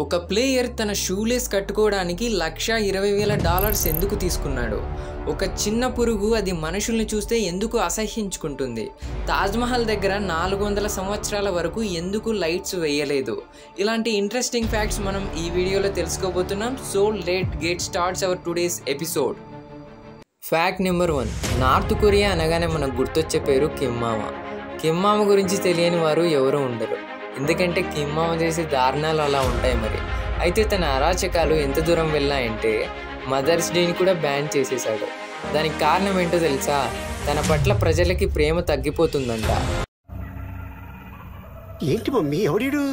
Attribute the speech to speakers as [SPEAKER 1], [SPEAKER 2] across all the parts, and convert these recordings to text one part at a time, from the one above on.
[SPEAKER 1] ఒక ప్లేయర్ తన షూలేస్ కట్టుకోవడానికి లక్ష ఇరవై వేల డాలర్స్ ఎందుకు తీసుకున్నాడు ఒక చిన్న పురుగు అది మనుషుల్ని చూస్తే ఎందుకు అసహ్యించుకుంటుంది తాజ్మహల్ దగ్గర నాలుగు వందల సంవత్సరాల వరకు ఎందుకు లైట్స్ వేయలేదు ఇలాంటి ఇంట్రెస్టింగ్ ఫ్యాక్ట్స్ మనం ఈ వీడియోలో తెలుసుకోబోతున్నాం so let get starts our today's episode fact number one North Korea అనగానే మనకు గుర్తొచ్చే పేరు కిమ్మామ కిమ్మామ గురించి తెలియని వారు ఎవరు ఉండరు ఎందుకంటే కిమ్మామ చేసే దారుణాలు అలా ఉంటాయి మరి అయితే తన అరాచకాలు ఎంత దూరం వెళ్ళాయంటే మదర్స్ డేని కూడా బ్యాన్ చేసేశాడు దానికి కారణం ఏంటో తెలుసా తన పట్ల ప్రజలకి ప్రేమ తగ్గిపోతుందంట
[SPEAKER 2] ఏంటి మమ్మీ ఎవడీడు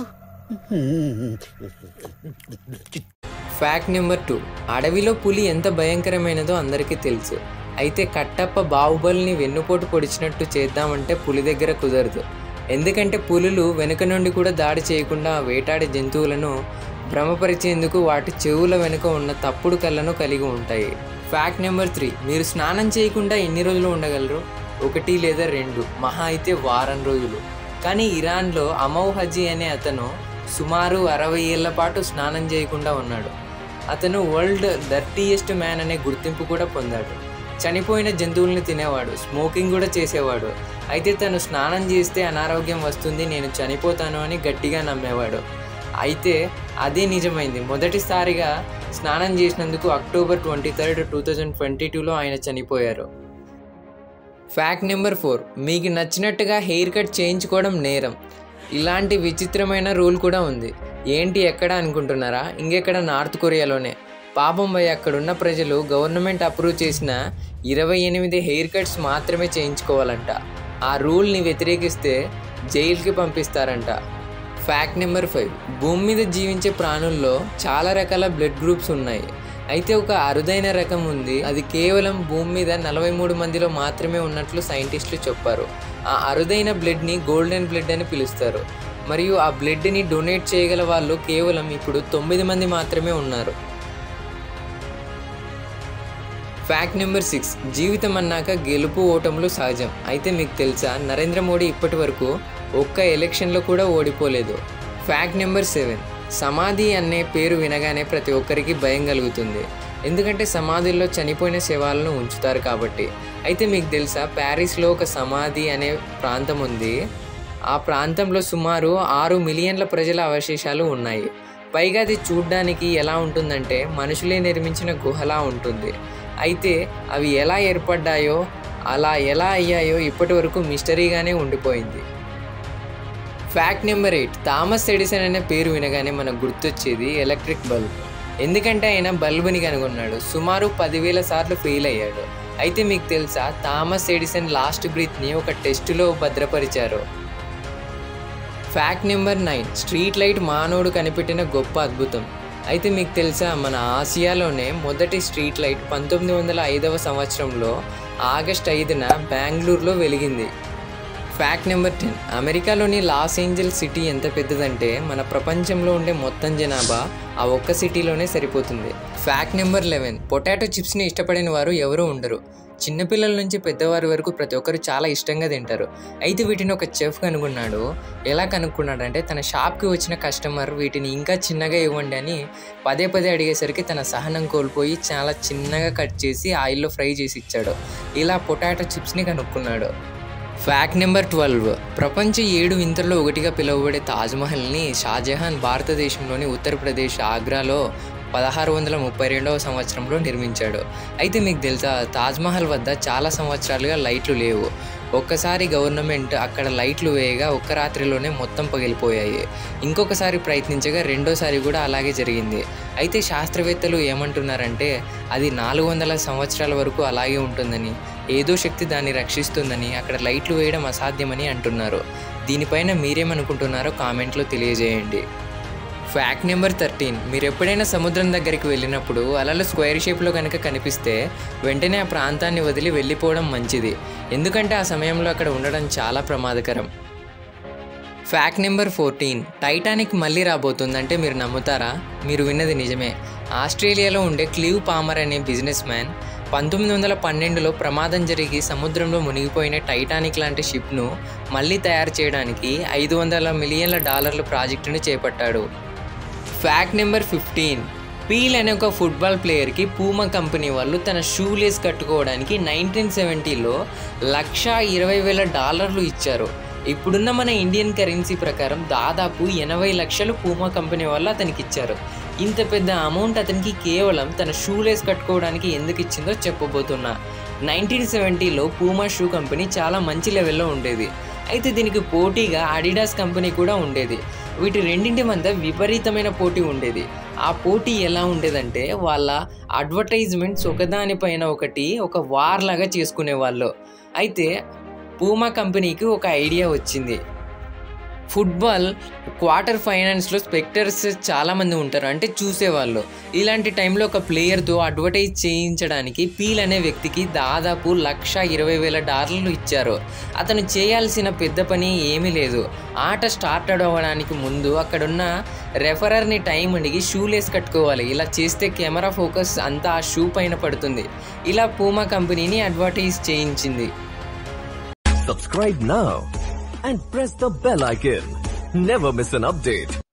[SPEAKER 1] ఫ్యాక్ట్ నెంబర్ టూ అడవిలో పులి ఎంత భయంకరమైనదో అందరికీ తెలుసు అయితే కట్టప్ప బాహుబలిని వెన్నుపోటు పొడిచినట్టు చేద్దామంటే పులి దగ్గర కుదరదు ఎందుకంటే పులులు వెనుక నుండి కూడా దాడి చేయకుండా వేటాడే జంతువులను భ్రమపరిచేందుకు వాటి చెవుల వెనుక ఉన్న తప్పుడు కళ్ళను కలిగి ఉంటాయి ఫ్యాక్ట్ నెంబర్ త్రీ మీరు స్నానం చేయకుండా ఎన్ని రోజులు ఉండగలరు ఒకటి లేదా రెండు మహా అయితే వారం రోజులు కానీ ఇరాన్లో అమౌ హజీ అనే అతను సుమారు అరవై ఏళ్ల పాటు స్నానం చేయకుండా ఉన్నాడు అతను వరల్డ్ డర్టీయెస్ట్ మ్యాన్ అనే గుర్తింపు కూడా పొందాడు చనిపోయిన జంతువుల్ని తినేవాడు స్మోకింగ్ కూడా చేసేవాడు అయితే తను స్నానం చేస్తే అనారోగ్యం వస్తుంది నేను చనిపోతాను అని గట్టిగా నమ్మేవాడు అయితే అదే నిజమైంది మొదటిసారిగా స్నానం చేసినందుకు October twenty third two thousand twenty టూలో ఆయన చనిపోయారు ఫ్యాక్ట్ నెంబర్ ఫోర్ మీకు నచ్చినట్టుగా హెయిర్ కట్ చేయించుకోవడం నేరం ఇలాంటి విచిత్రమైన రూల్ కూడా ఉంది ఏంటి ఎక్కడ అనుకుంటున్నారా ఇంకెక్కడ నార్త్ కొరియాలోనే పాపం భయ్ అక్కడున్న ప్రజలు గవర్నమెంట్ అప్రూవ్ చేసిన ఇరవై ఎనిమిది హెయిర్ కట్స్ మాత్రమే చేయించుకోవాలంట ఆ రూల్ని వ్యతిరేకిస్తే జైలుకి పంపిస్తారంట ఫ్యాక్ట్ నెంబర్ ఫైవ్ భూమి మీద జీవించే ప్రాణుల్లో చాలా రకాల బ్లడ్ గ్రూప్స్ ఉన్నాయి అయితే ఒక అరుదైన రకం ఉంది అది కేవలం భూమి మీద నలభై మూడు మందిలో మాత్రమే ఉన్నట్లు సైంటిస్టులు చెప్పారు ఆ అరుదైన బ్లడ్ని గోల్డెన్ బ్లడ్ అని పిలుస్తారు మరియు ఆ బ్లడ్ని డొనేట్ చేయగల వాళ్ళు కేవలం ఇప్పుడు తొమ్మిది మంది మాత్రమే ఉన్నారు ఫ్యాక్ట్ నెంబర్ సిక్స్ జీవితం అన్నాక గెలుపు ఓటములు సహజం అయితే మీకు తెలుసా నరేంద్ర మోడీ ఇప్పటి వరకు ఒక్క ఎలక్షన్లో కూడా ఓడిపోలేదు ఫ్యాక్ట్ నెంబర్ సెవెన్ సమాధి అనే పేరు వినగానే ప్రతి ఒక్కరికి భయం కలుగుతుంది ఎందుకంటే సమాధుల్లో చనిపోయిన శవాలను ఉంచుతారు కాబట్టి అయితే మీకు తెలుసా ప్యారిస్లో ఒక సమాధి అనే ప్రాంతం ఉంది ఆ ప్రాంతంలో సుమారు ఆరు మిలియన్ల ప్రజల అవశేషాలు ఉన్నాయి పైగా అది చూడ్డానికి ఎలా ఉంటుందంటే మనుషులే నిర్మించిన గుహలా ఉంటుంది అయితే అవి ఎలా ఏర్పడ్డాయో అలా ఎలా అయ్యాయో ఇప్పటి వరకు మిస్టరీగానే ఉండిపోయింది fact number eight Thomas Edison అనే పేరు వినగానే మనకు గుర్తొచ్చేది ఎలక్ట్రిక్ బల్బ్ ఎందుకంటే ఆయన బల్బుని కనుగొన్నాడు సుమారు పదివేల సార్లు ఫెయిల్ అయ్యాడు అయితే మీకు తెలుసా థామస్ ఎడిసన్ లాస్ట్ బ్రీత్ని ఒక టెస్టులో భద్రపరిచారు fact number nine street light మానవుడు కనిపెట్టిన గొప్ప అద్భుతం అయితే మీకు తెలుసా మన ఆసియాలోనే మొదటి స్ట్రీట్ లైట్ పంతొమ్మిది వందల ఐదవ సంవత్సరంలో ఆగస్ట్ ఐదున బెంగళూరులో వెలిగింది ఫ్యాక్ట్ నెంబర్ టెన్ అమెరికాలోని లాస్ ఏంజల్స్ సిటీ ఎంత పెద్దదంటే మన ప్రపంచంలో ఉండే మొత్తం జనాభా ఆ ఒక్క సిటీలోనే సరిపోతుంది ఫ్యాక్ట్ నెంబర్ లెవెన్ పొటాటో చిప్స్ని ఇష్టపడని వారు ఎవరూ ఉండరు చిన్నపిల్లల నుంచి పెద్దవారి వరకు ప్రతి ఒక్కరు చాలా ఇష్టంగా తింటారు అయితే వీటిని ఒక చెఫ్ కనుగొన్నాడు ఎలా కనుక్కున్నాడంటే తన షాప్కి వచ్చిన కస్టమర్ వీటిని ఇంకా చిన్నగా ఇవ్వండి అని పదే పదే అడిగేసరికి తన సహనం కోల్పోయి చాలా చిన్నగా కట్ చేసి ఆయిల్లో ఫ్రై చేసి ఇచ్చాడు ఇలా పొటాటో చిప్స్ని కనుక్కున్నాడు ఫ్యాక్ట్ నెంబర్ ట్వెల్వ్ ప్రపంచ ఏడు వింతల్లో ఒకటిగా పిలువబడే తాజ్మహల్ని షాజహాన్ భారతదేశంలోని ఉత్తరప్రదేశ్ ఆగ్రాలో పదహారు వందల ముప్పై రెండవ సంవత్సరంలో నిర్మించాడు అయితే మీకు తెలుసా తాజ్మహల్ వద్ద చాలా సంవత్సరాలుగా లైట్లు లేవు ఒక్కసారి గవర్నమెంట్ అక్కడ లైట్లు వేయగా ఒక్క రాత్రిలోనే మొత్తం పగిలిపోయాయి ఇంకొకసారి ప్రయత్నించగా రెండోసారి కూడా అలాగే జరిగింది అయితే శాస్త్రవేత్తలు ఏమంటున్నారంటే అది నాలుగు వందల సంవత్సరాల వరకు అలాగే ఉంటుందని ఏదో శక్తి దాన్ని రక్షిస్తుందని అక్కడ లైట్లు వేయడం అసాధ్యమని అంటున్నారు దీనిపైన మీరేమనుకుంటున్నారో కామెంట్లో తెలియజేయండి ఫ్యాక్ట్ నెంబర్ థర్టీన్ మీరు ఎప్పుడైనా సముద్రం దగ్గరికి వెళ్ళినప్పుడు అలలు స్క్వేర్ షేప్లో కనుక కనిపిస్తే వెంటనే ఆ ప్రాంతాన్ని వదిలి వెళ్ళిపోవడం మంచిది ఎందుకంటే ఆ సమయంలో అక్కడ ఉండడం చాలా ప్రమాదకరం ఫ్యాక్ట్ నెంబర్ ఫోర్టీన్ టైటానిక్ మళ్ళీ రాబోతుందంటే మీరు నమ్ముతారా మీరు విన్నది నిజమే ఆస్ట్రేలియాలో ఉండే క్లీవ్ పామర్ అనే బిజినెస్ మ్యాన్ పంతొమ్మిది వందల పన్నెండులో ప్రమాదం జరిగి సముద్రంలో మునిగిపోయిన టైటానిక్ లాంటి షిప్ను మళ్ళీ తయారు చేయడానికి ఐదు వందల మిలియన్ల డాలర్ల ప్రాజెక్టును చేపట్టాడు ఫ్యాక్ట్ నెంబర్ ఫిఫ్టీన్ పీల్ అనే ఒక ఫుట్బాల్ ప్లేయర్కి పూమా కంపెనీ వాళ్ళు తన షూ లేస్ కట్టుకోవడానికి నైన్టీన్ సెవెంటీలో లక్ష ఇరవై వేల డాలర్లు ఇచ్చారు ఇప్పుడున్న మన ఇండియన్ కరెన్సీ ప్రకారం దాదాపు ఎనభై లక్షలు పూమా కంపెనీ వాళ్ళు అతనికి ఇచ్చారు ఇంత పెద్ద అమౌంట్ అతనికి కేవలం తన షూ లేస్ కట్టుకోవడానికి ఎందుకు ఇచ్చిందో చెప్పబోతున్నా నైన్టీన్ సెవెంటీలో పూమా షూ కంపెనీ చాలా మంచి లెవెల్లో ఉండేది అయితే దీనికి పోటీగా అడిడాస్ కంపెనీ కూడా ఉండేది వీటి రెండింటి మధ్య విపరీతమైన పోటీ ఉండేది ఆ పోటీ ఎలా ఉండేదంటే వాళ్ళ అడ్వర్టైజ్మెంట్స్ ఒకదానిపైన ఒకటి ఒక వార్ లాగా చేసుకునేవాళ్ళు అయితే పూమా కంపెనీకి ఒక ఐడియా వచ్చింది ఫుట్బాల్ క్వార్టర్ ఫైనల్స్లో స్పెక్టర్స్ చాలామంది ఉంటారు అంటే చూసేవాళ్ళు ఇలాంటి టైంలో ఒక ప్లేయర్తో అడ్వర్టైజ్ చేయించడానికి పీల్ అనే వ్యక్తికి దాదాపు లక్ష ఇరవై వేల డాలర్లు ఇచ్చారు అతను చేయాల్సిన పెద్ద పని ఏమీ లేదు ఆట స్టార్ట్ అవ్వడానికి ముందు అక్కడున్న రెఫరర్ని టైం అడిగి షూ లేస్ కట్టుకోవాలి ఇలా చేస్తే కెమెరా ఫోకస్ అంతా ఆ షూ పైన పడుతుంది ఇలా పూమా కంపెనీని అడ్వర్టైజ్ చేయించింది
[SPEAKER 2] Subscribe now and press the bell icon. Never miss an update.